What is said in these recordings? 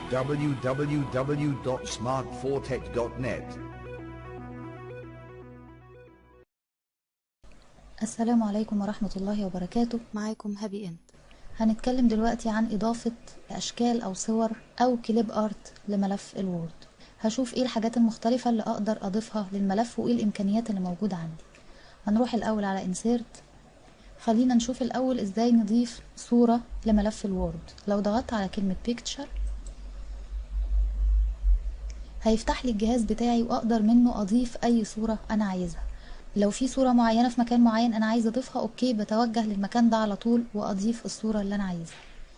www.smartfortech.net. السلام عليكم ورحمة الله وبركاته معاكم هابي انت هنتكلم دلوقتي عن إضافة أشكال أو صور أو كليب آرت لملف الوورد هشوف ايه الحاجات المختلفة اللي أقدر أضيفها للملف وايه الإمكانيات اللي موجودة عندي هنروح الأول على insert خلينا نشوف الأول ازاي نضيف صورة لملف الوورد لو ضغطت على كلمة picture هيفتح لي الجهاز بتاعي وأقدر منه أضيف أي صورة أنا عايزها لو في صورة معينة في مكان معين أنا عايزة أضيفها أوكي بتوجه للمكان ده على طول وأضيف الصورة اللي أنا عايزها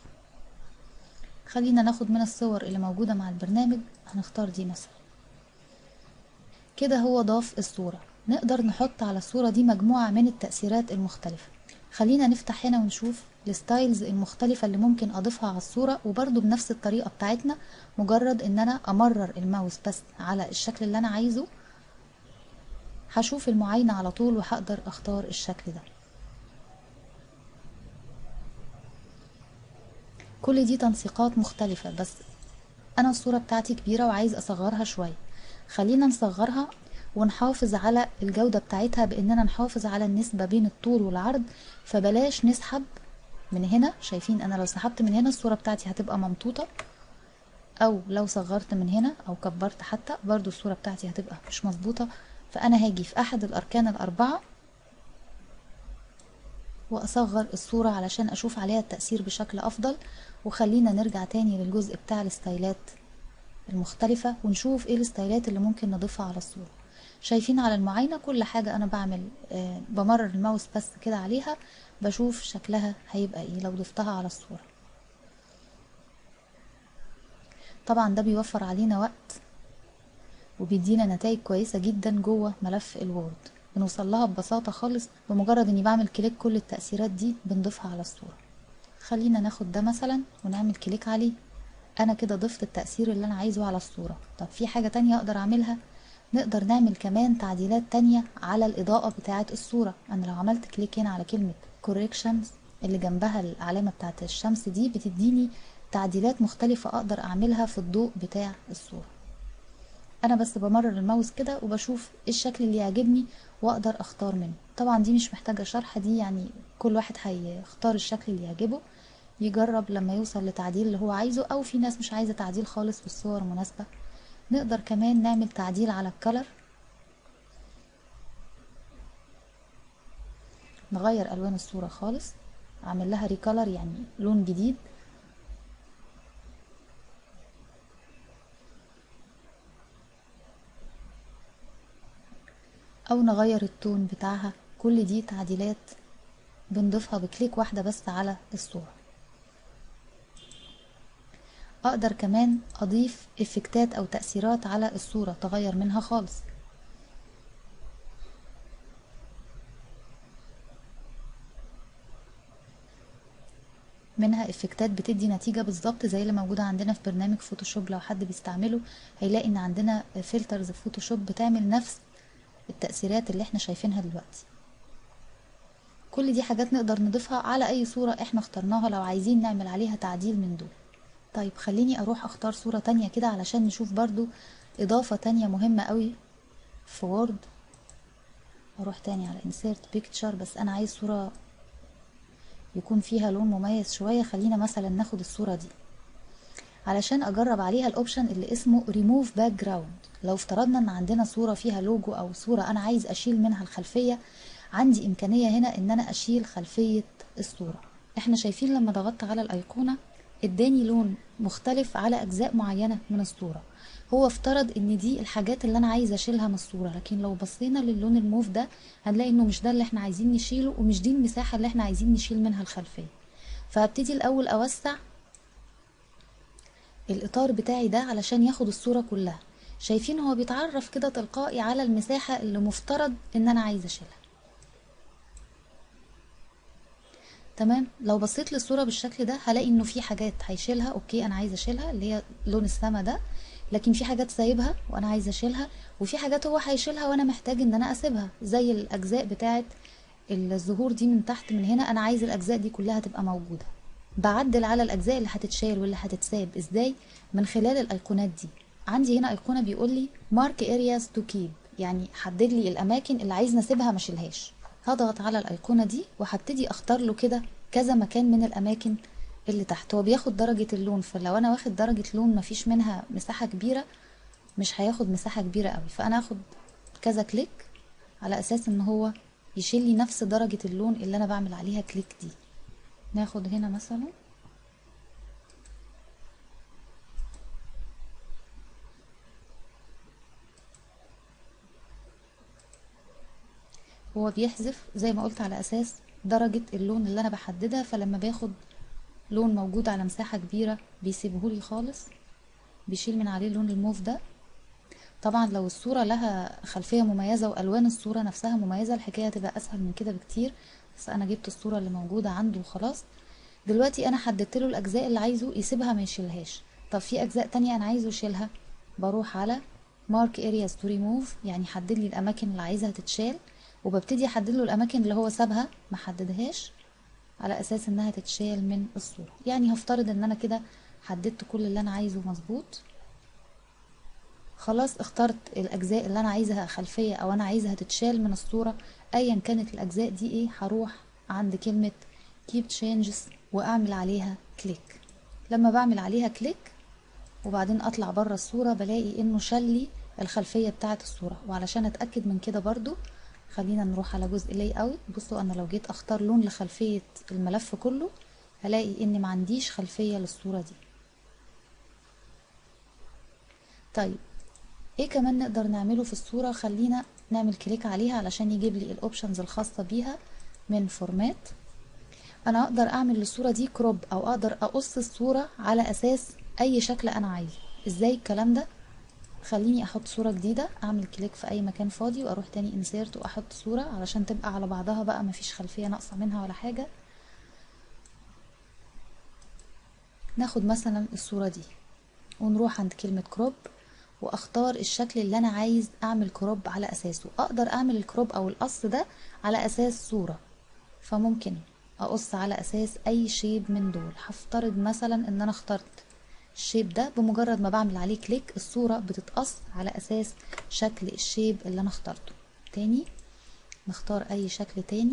خلينا ناخد من الصور اللي موجودة مع البرنامج هنختار دي مثلا كده هو ضاف الصورة نقدر نحط على الصورة دي مجموعة من التأثيرات المختلفة خلينا نفتح هنا ونشوف الستايلز المختلفة اللي ممكن أضيفها على الصورة وبرضو بنفس الطريقة بتاعتنا مجرد إن أنا أمرر الماوس بس على الشكل اللي أنا عايزه هشوف المعاينة على طول وهقدر اختار الشكل ده كل دي تنسيقات مختلفة بس انا الصورة بتاعتي كبيرة وعايز اصغرها شوية خلينا نصغرها ونحافظ على الجودة بتاعتها باننا نحافظ على النسبة بين الطول والعرض فبلاش نسحب من هنا شايفين انا لو سحبت من هنا الصورة بتاعتي هتبقى ممطوطة او لو صغرت من هنا او كبرت حتى برضو الصورة بتاعتي هتبقى مش مظبوطة فأنا هاجي في أحد الأركان الأربعة وأصغر الصورة علشان أشوف عليها التأثير بشكل أفضل وخلينا نرجع تاني للجزء بتاع الستايلات المختلفة ونشوف ايه الستايلات اللي ممكن نضيفها على الصورة شايفين على المعاينة كل حاجة أنا بعمل آه بمرر الماوس بس كده عليها بشوف شكلها هيبقى ايه لو ضفتها على الصورة طبعا ده بيوفر علينا وقت وبيدينا نتائج كويسة جدا جوه ملف الوورد بنوصل لها ببساطة خالص بمجرد اني بعمل كليك كل التأثيرات دي بنضيفها على الصورة خلينا ناخد ده مثلا ونعمل كليك عليه انا كده ضفت التأثير اللي انا عايزه على الصورة طب في حاجة تانية اقدر اعملها نقدر نعمل كمان تعديلات تانية على الإضاءة بتاعة الصورة أنا لو عملت كليك هنا على كلمة corrections اللي جنبها العلامة بتاعة الشمس دي بتديني تعديلات مختلفة أقدر أعملها في الضوء بتاع الصورة انا بس بمرر الماوس كده وبشوف ايه الشكل اللي يعجبني واقدر اختار منه طبعا دي مش محتاجة شرح دي يعني كل واحد هيختار الشكل اللي يعجبه يجرب لما يوصل لتعديل اللي هو عايزه او في ناس مش عايزة تعديل خالص والصور مناسبة نقدر كمان نعمل تعديل على الكلر نغير الوان الصورة خالص اعمل لها ريكولر يعني لون جديد او نغير التون بتاعها كل دي تعديلات بنضيفها بكليك واحدة بس على الصورة اقدر كمان اضيف افكتات او تأثيرات على الصورة تغير منها خالص منها افكتات بتدي نتيجة بالظبط زي اللي موجودة عندنا في برنامج فوتوشوب لو حد بيستعمله هيلاقي ان عندنا فلترز في فوتوشوب بتعمل نفس التأثيرات اللي احنا شايفينها دلوقتي كل دي حاجات نقدر نضيفها على اي صورة احنا اخترناها لو عايزين نعمل عليها تعديل من دول طيب خليني اروح اختار صورة تانية كده علشان نشوف برضو اضافة تانية مهمة قوي في وورد اروح تاني على insert picture بس انا عايز صورة يكون فيها لون مميز شوية خلينا مثلا ناخد الصورة دي علشان اجرب عليها الاوبشن اللي اسمه ريموف باك جراوند لو افترضنا ان عندنا صورة فيها لوجو او صورة انا عايز اشيل منها الخلفية عندي امكانية هنا ان انا اشيل خلفية الصورة احنا شايفين لما ضغطت على الايقونة اداني لون مختلف على اجزاء معينة من الصورة هو افترض ان دي الحاجات اللي انا عايزه اشيلها من الصورة لكن لو بصينا للون الموف ده هنلاقي انه مش ده اللي احنا عايزين نشيله ومش دي المساحة اللي احنا عايزين نشيل منها الخلفية فهبتدي الاول اوسع الاطار بتاعي ده علشان ياخد الصورة كلها شايفين هو بيتعرف كده تلقائي على المساحة اللي مفترض ان انا عايزة اشيلها تمام لو بصيت للصورة بالشكل ده هلاقي انه في حاجات هيشيلها اوكي انا عايزة اشيلها اللي هي لون السما ده لكن في حاجات سايبها وانا عايزة اشيلها وفي حاجات هو هيشيلها وانا محتاج ان انا اسيبها زي الاجزاء بتاعت الظهور دي من تحت من هنا انا عايز الاجزاء دي كلها تبقى موجودة بعدل على الاجزاء اللي هتتشال واللي هتتساب ازاي من خلال الايقونات دي عندي هنا ايقونه بيقول لي مارك ارياز تو كيب يعني حدد لي الاماكن اللي عايز نسيبها ما اشيلهاش هضغط على الايقونه دي وهبتدي اختار له كده كذا مكان من الاماكن اللي تحت هو بياخد درجه اللون فلو انا واخد درجه لون مفيش منها مساحه كبيره مش هياخد مساحه كبيره قوي فانا هاخد كذا كليك على اساس ان هو يشيل لي نفس درجه اللون اللي انا بعمل عليها كليك دي ناخد هنا مثلا هو بيحذف زي ما قلت على اساس درجة اللون اللي انا بحددها فلما باخد لون موجود على مساحة كبيرة بيسيبهولي خالص بيشيل من عليه اللون الموف ده طبعا لو الصورة لها خلفية مميزة والوان الصورة نفسها مميزة الحكاية تبقى اسهل من كده بكتير بس انا جبت الصورة اللي موجودة عنده وخلاص دلوقتي انا حددت له الاجزاء اللي عايزه يسيبها ما يشيلهاش طب في اجزاء تانية انا عايزه يشيلها بروح على مارك ارياز تو ريموف يعني حدد لي الاماكن اللي عايزها تتشال وببتدي احدد له الاماكن اللي هو سابها ما حددهاش على اساس انها تتشال من الصورة يعني هفترض ان انا كده حددت كل اللي انا عايزه مظبوط خلاص اخترت الاجزاء اللي انا عايزها خلفية او انا عايزها تتشال من الصورة ايا كانت الاجزاء دي ايه هروح عند كلمة keep changes واعمل عليها كليك لما بعمل عليها كليك وبعدين اطلع بره الصورة بلاقي انه شال لي الخلفية بتاعة الصورة وعلشان اتأكد من كده برضو خلينا نروح على جزء لاي اوت بصوا انا لو جيت اختار لون لخلفية الملف كله هلاقي اني ما عنديش خلفية للصورة دي طيب ايه كمان نقدر نعمله في الصورة خلينا نعمل كليك عليها علشان يجيب لي الاوبشنز الخاصة بيها من فورمات انا اقدر اعمل للصورة دي كروب او اقدر اقص الصورة على اساس اي شكل انا عايزه ازاي الكلام ده خليني احط صورة جديدة اعمل كليك في اي مكان فاضي واروح تاني انسيرت واحط صورة علشان تبقى على بعضها بقى مفيش خلفية ناقصة منها ولا حاجة ناخد مثلا الصورة دي ونروح عند كلمة كروب واختار الشكل اللي انا عايز اعمل كروب على اساسه اقدر اعمل الكروب او القص ده على اساس صورة فممكن اقص على اساس اي شيب من دول هفترض مثلا ان انا اخترت الشيب ده بمجرد ما بعمل عليه كليك الصورة بتتقص على اساس شكل الشيب اللي انا اخترته تاني نختار اي شكل تاني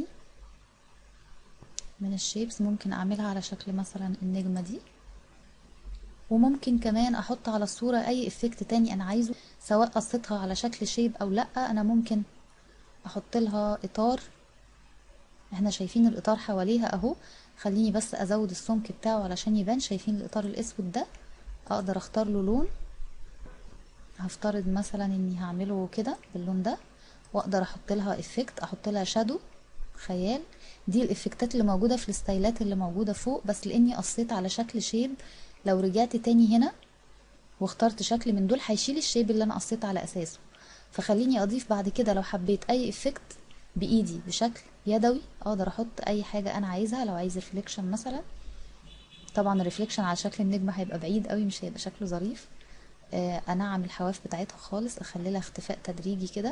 من الشيبس ممكن اعملها على شكل مثلا النجمة دي وممكن كمان احط على الصورة اي افكت تاني انا عايزه سواء قصيتها على شكل شيب او لا انا ممكن احط لها اطار احنا شايفين الاطار حواليها اهو خليني بس ازود السمك بتاعه علشان يبان شايفين الاطار الاسود ده اقدر اختار له لون هفترض مثلا اني هعمله كده باللون ده واقدر احط لها افكت احط لها شادو خيال دي الافكتات اللي موجودة في الستايلات اللي موجودة فوق بس لاني قصيت على شكل شيب لو رجعت تاني هنا واخترت شكل من دول هيشيل الشيب اللي انا قصيت على اساسه فخليني اضيف بعد كده لو حبيت اي افكت بايدي بشكل يدوي اقدر احط اي حاجة انا عايزها لو عايز ريفليكشن مثلا طبعا الريفليكشن على شكل النجمة هيبقى بعيد قوي مش هيبقى شكله ظريف آه انعم الحواف بتاعتها خالص اخلي لها اختفاء تدريجي كده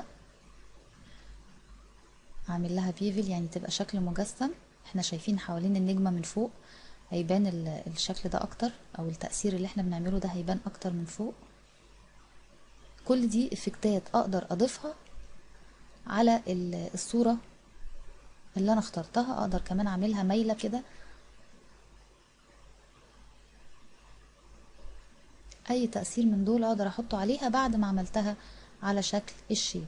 اعمل لها بيفل يعني تبقى شكل مجسم احنا شايفين حوالين النجمة من فوق هيبان الشكل ده اكتر او التأثير اللي احنا بنعمله ده هيبان اكتر من فوق كل دي افكتات اقدر اضيفها على الصورة اللي انا اخترتها اقدر كمان اعملها مايلة كده اي تأثير من دول اقدر احطه عليها بعد ما عملتها على شكل الشيب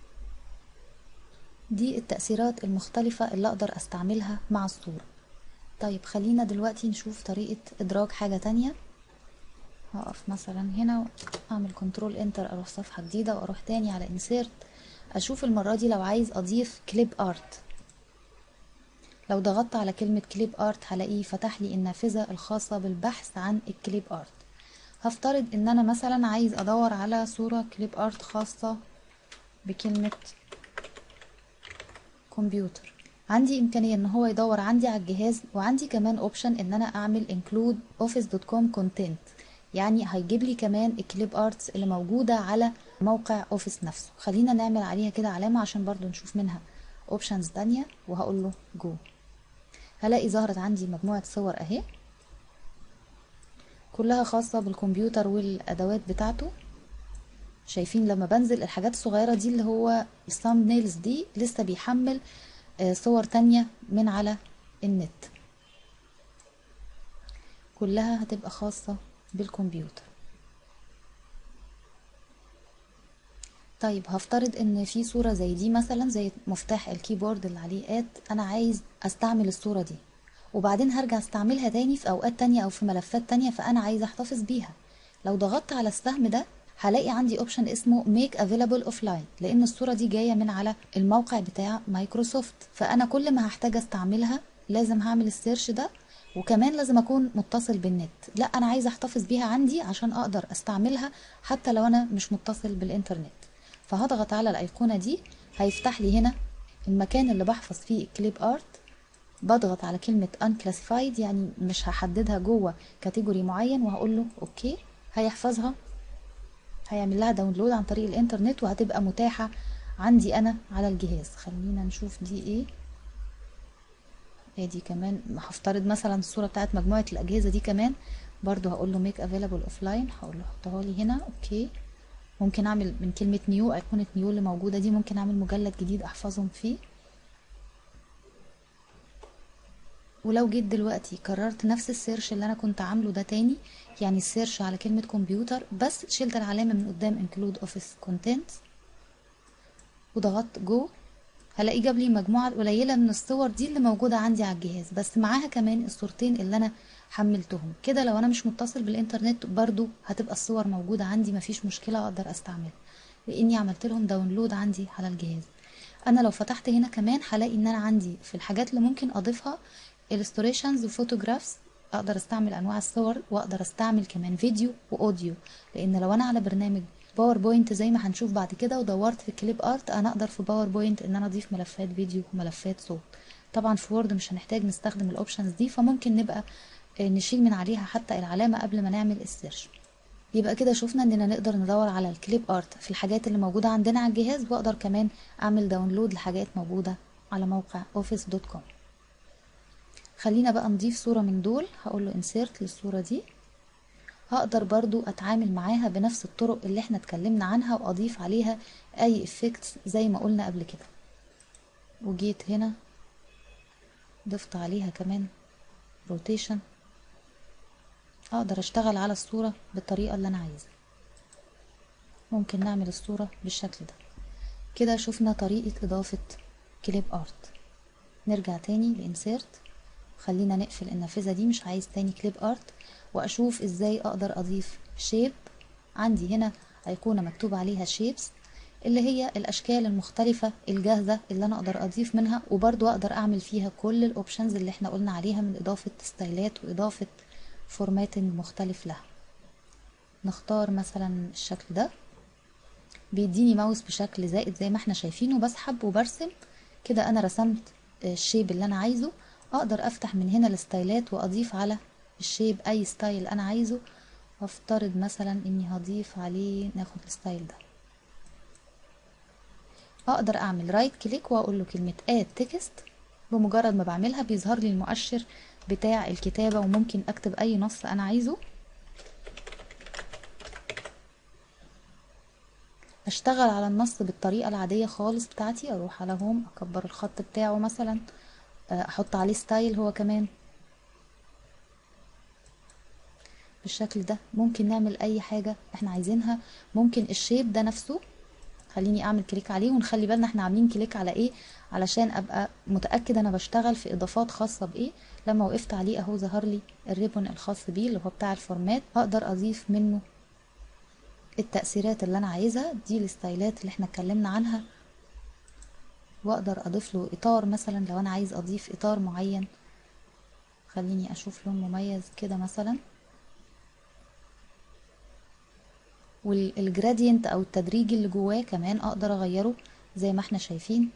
دي التأثيرات المختلفة اللي اقدر استعملها مع الصورة طيب خلينا دلوقتي نشوف طريقة ادراج حاجة تانية هقف مثلا هنا اعمل كنترول انتر اروح صفحة جديدة واروح تاني على انسيرت اشوف المرة دي لو عايز اضيف كليب ارت لو ضغطت على كلمة كليب ارت هلاقيه فتح لي النافذة الخاصة بالبحث عن الكليب ارت هفترض ان انا مثلا عايز ادور على صورة كليب ارت خاصة بكلمة كمبيوتر عندي امكانيه ان هو يدور عندي على الجهاز وعندي كمان اوبشن ان انا اعمل include office.com content يعني هيجيب لي كمان الكليب ارتس اللي موجوده على موقع اوفيس نفسه خلينا نعمل عليها كده علامه عشان برضو نشوف منها اوبشنز تانية وهقول له جو هلاقي ظهرت عندي مجموعه صور اهي كلها خاصة بالكمبيوتر والادوات بتاعته شايفين لما بنزل الحاجات الصغيرة دي اللي هو الثامب نيلز دي لسه بيحمل آه، صور تانية من على النت كلها هتبقى خاصة بالكمبيوتر طيب هفترض ان في صورة زي دي مثلا زي مفتاح الكيبورد اللي عليه اد انا عايز استعمل الصورة دي وبعدين هرجع استعملها تاني في اوقات تانية او في ملفات تانية فانا عايز احتفظ بيها لو ضغطت على السهم ده هلاقي عندي اوبشن اسمه make available offline لان الصورة دي جاية من على الموقع بتاع مايكروسوفت فانا كل ما هحتاج استعملها لازم هعمل السيرش ده وكمان لازم اكون متصل بالنت لا انا عايزه احتفظ بيها عندي عشان اقدر استعملها حتى لو انا مش متصل بالانترنت فهضغط على الايقونه دي هيفتح لي هنا المكان اللي بحفظ فيه الكليب ارت بضغط على كلمة unclassified يعني مش هحددها جوه كاتيجوري معين وهقول له اوكي هيحفظها هيعمل لها داونلود عن طريق الانترنت وهتبقى متاحة عندي انا على الجهاز خلينا نشوف دي ايه ادي كمان هفترض مثلا الصورة بتاعت مجموعة الاجهزة دي كمان برضو هقول له make available offline هقول له حطها لي هنا اوكي ممكن اعمل من كلمة نيو ايقونة نيو اللي موجودة دي ممكن اعمل مجلد جديد احفظهم فيه ولو جيت دلوقتي كررت نفس السيرش اللي انا كنت عامله ده تاني يعني السيرش على كلمة كمبيوتر بس شلت العلامة من قدام include office contents وضغطت جو هلاقي جاب لي مجموعة قليلة من الصور دي اللي موجودة عندي على الجهاز بس معاها كمان الصورتين اللي انا حملتهم كده لو انا مش متصل بالانترنت برضو هتبقى الصور موجودة عندي مفيش مشكلة اقدر استعملها لاني عملت لهم داونلود عندي على الجهاز انا لو فتحت هنا كمان هلاقي ان انا عندي في الحاجات اللي ممكن اضيفها illustrations وفوتوغرافز اقدر استعمل انواع الصور واقدر استعمل كمان فيديو واوديو لان لو انا على برنامج باوربوينت زي ما هنشوف بعد كده ودورت في كليب ارت انا اقدر في باوربوينت ان انا اضيف ملفات فيديو وملفات صوت طبعا في وورد مش هنحتاج نستخدم الاوبشنز دي فممكن نبقى نشيل من عليها حتى العلامة قبل ما نعمل السيرش يبقى كده شفنا اننا نقدر ندور على الكليب ارت في الحاجات اللي موجودة عندنا على الجهاز واقدر كمان اعمل داونلود لحاجات موجودة على موقع office.com خلينا بقى نضيف صورة من دول هقول له insert للصورة دي هقدر برضو اتعامل معاها بنفس الطرق اللي احنا اتكلمنا عنها واضيف عليها اي effects زي ما قلنا قبل كده وجيت هنا ضفت عليها كمان rotation اقدر اشتغل على الصورة بالطريقة اللي انا عايزها ممكن نعمل الصورة بالشكل ده كده شفنا طريقة اضافة كليب ارت نرجع تاني لانسيرت خلينا نقفل النافذة دي مش عايز تاني كليب ارت واشوف ازاي اقدر اضيف شيب عندي هنا ايقونة مكتوب عليها شيبس اللي هي الاشكال المختلفة الجاهزة اللي انا اقدر اضيف منها وبرضو اقدر اعمل فيها كل الاوبشنز اللي احنا قلنا عليها من اضافة ستايلات واضافة فورماتنج مختلف لها نختار مثلا الشكل ده بيديني ماوس بشكل زائد زي ما احنا شايفين وبسحب وبرسم كده انا رسمت الشيب اللي انا عايزه اقدر افتح من هنا الستايلات واضيف على الشيب اي ستايل انا عايزه وافترض مثلا اني هضيف عليه ناخد الستايل ده اقدر اعمل رايت كليك واقول له كلمة اد تكست بمجرد ما بعملها بيظهر لي المؤشر بتاع الكتابة وممكن اكتب اي نص انا عايزه اشتغل على النص بالطريقة العادية خالص بتاعتي اروح على هوم اكبر الخط بتاعه مثلا احط عليه ستايل هو كمان بالشكل ده ممكن نعمل اي حاجة احنا عايزينها ممكن الشيب ده نفسه خليني اعمل كليك عليه ونخلي بالنا احنا عاملين كليك على ايه علشان ابقى متاكد انا بشتغل في اضافات خاصه بايه لما وقفت عليه اهو ظهر لي الريبون الخاص بيه اللي هو بتاع الفورمات اقدر اضيف منه التاثيرات اللي انا عايزها دي الستايلات اللي احنا اتكلمنا عنها واقدر اضيف له اطار مثلا لو انا عايز اضيف اطار معين خليني اشوف لون مميز كده مثلا والجرادينت او التدريج اللي جواه كمان اقدر اغيره زي ما احنا شايفين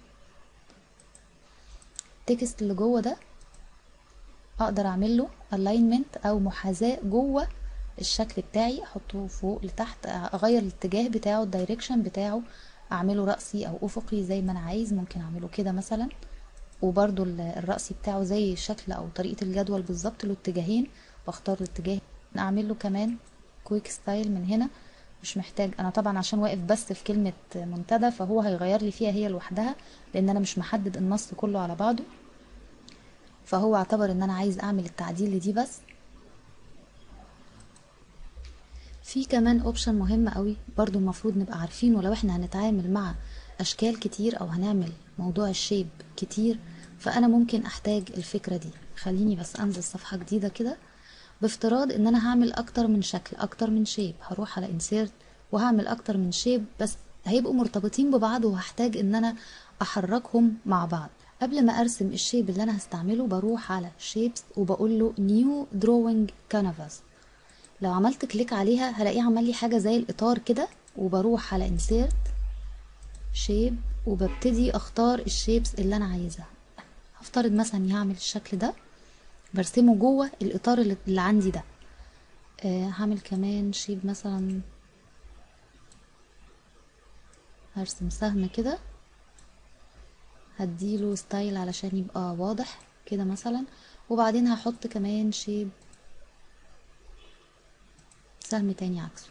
التكست اللي جوه ده اقدر اعمل له alignment او محاذاة جوه الشكل بتاعي احطه فوق لتحت اغير الاتجاه بتاعه الدايركشن بتاعه اعمله رأسي او افقي زي ما انا عايز ممكن اعمله كده مثلا وبرده الرأسي بتاعه زي الشكل او طريقة الجدول بالظبط له اتجاهين بختار الاتجاه اعمل له كمان كويك ستايل من هنا مش محتاج انا طبعا عشان واقف بس في كلمة منتدى فهو هيغير لي فيها هي لوحدها لان انا مش محدد النص كله على بعضه فهو اعتبر ان انا عايز اعمل التعديل دي بس في كمان اوبشن مهم قوي برضو المفروض نبقى عارفينه لو احنا هنتعامل مع اشكال كتير او هنعمل موضوع الشيب كتير فانا ممكن احتاج الفكرة دي خليني بس انزل صفحة جديدة كده بافتراض ان انا هعمل اكتر من شكل اكتر من شيب هروح على انسيرت وهعمل اكتر من شيب بس هيبقوا مرتبطين ببعض وهحتاج ان انا احركهم مع بعض قبل ما ارسم الشيب اللي انا هستعمله بروح على شيبس وبقول له نيو دروينج كانفاس لو عملت كليك عليها هلاقيه عمل لي حاجه زي الاطار كده وبروح على انسيرت شيب وببتدي اختار الشيبس اللي انا عايزها هفترض مثلا هعمل الشكل ده برسمه جوه الاطار اللي اللي عندي ده آه هعمل كمان شيب مثلا هرسم سهم كده هديله ستايل علشان يبقى واضح كده مثلا وبعدين هحط كمان شيب سهم تاني عكسه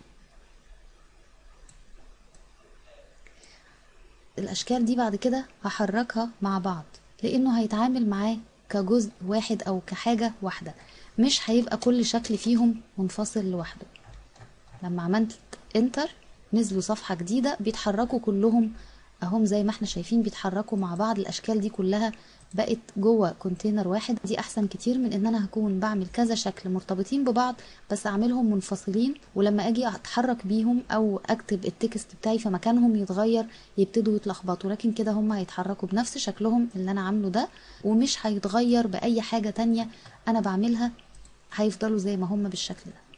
الاشكال دي بعد كده هحركها مع بعض لانه هيتعامل معاه كجزء واحد او كحاجة واحدة مش هيبقى كل شكل فيهم منفصل لوحده لما عملت انتر نزلوا صفحة جديدة بيتحركوا كلهم اهم زي ما احنا شايفين بيتحركوا مع بعض الاشكال دي كلها بقت جوه كونتينر واحد دي احسن كتير من ان انا هكون بعمل كذا شكل مرتبطين ببعض بس اعملهم منفصلين ولما اجي اتحرك بيهم او اكتب التكست بتاعي في مكانهم يتغير يبتدوا يتلخبطوا لكن كده هم هيتحركوا بنفس شكلهم اللي انا عامله ده ومش هيتغير باي حاجة تانية انا بعملها هيفضلوا زي ما هم بالشكل ده